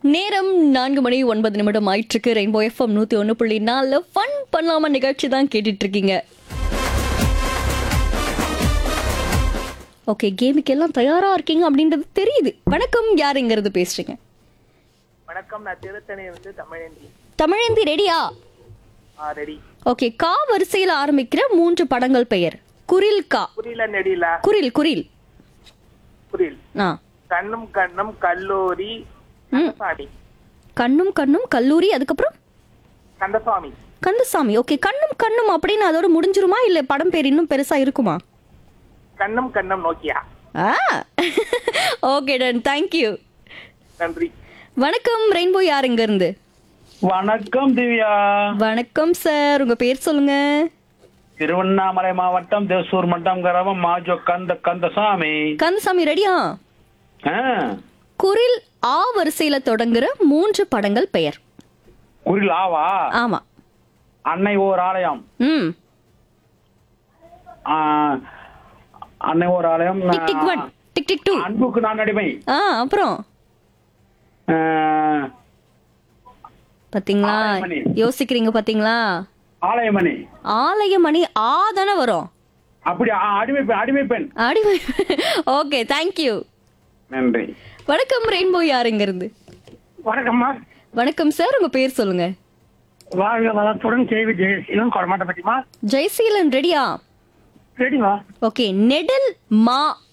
நேரம் நான்கு மணி ஒன்பது நிமிடம் ஆயிட்டிருக்கு ரெயின்போ எஃப்எம் நூத்தி ஒன்று புள்ளி நாலு ஃபன் பண்ணலாமா நிகழ்ச்சி தான் கேட்டுட்டு இருக்கீங்க ஓகே கேமுக்கு எல்லாம் தயாரா இருக்கீங்க அப்படின்றது தெரியுது வணக்கம் யாருங்கிறது பேசுறீங்க வணக்கம் நான் திருத்தணி வந்து தமிழேந்தி தமிழந்தி ரெடியா ஆ ரெடி ஓகே கா வரிசையில் ஆரம்பிக்கிற மூன்று படங்கள் பெயர் குரில் கா புரியல நெடில குரில் குரில் புரியல் ஆ கண்ணும் கண்ணும் கல்லூரி கந்தசாமி கண்ணும் கண்ணும் கல்லூரி அதுக்கப்புறம் கந்தசாமி கந்தசாமி ஓகே கண்ணும் கண்ணும் அப்படின்னு அதோட முடிஞ்சிருமா இல்ல படம் பேர் இன்னும் பெருசா இருக்குமா கண்ணும் கண்ணும் நோக்கியா ஆ ஓகே டன் தேங்க்யூ நன்றி வணக்கம் ரெயின்போ யாருங்க இருந்து வணக்கம் திவ்யா வணக்கம் சார் உங்க பேர் சொல்லுங்க திருவண்ணாமலை மாவட்டம் தேசூர் மட்டம் கிராமம் மாஜோ கந்த கந்தசாமி கந்தசாமி ரெடியா ஆ, குரில் ஆ வரிசையில தொடங்குற மூன்று படங்கள் பெயர் குரில் ஆவா ஆமா அன்னை ஓர் ஆலயம் ம் ஆ, அன்னை ஓர் ஆலயம் tick tick one tick tick two அன்புக்கு நான் அடிமை ஆ அப்புறம் ஆ, பாத்தீங்களா ஆலயமணி. யோசிக்கிறீங்க பாத்தீங்களா ஆலயமணி ஆலயமணி ஆ தானே வரும் அப்படி ஆ, அடிமை பெண் அடிமை பெண் அடிமை ஓகே தேங்க்யூ நன்றி வணக்கம் ரெயின்போ யாருங்க இருந்து வணக்கம்மா வணக்கம் சார் உங்க பேர் சொல்லுங்க வாழ்க வளத்துடன் கேவி ஜெயசீலம் கொடமாட்ட பற்றிமா ஜெய்சீலன் ரெடியா ரெடிமா ஓகே நெடில் மா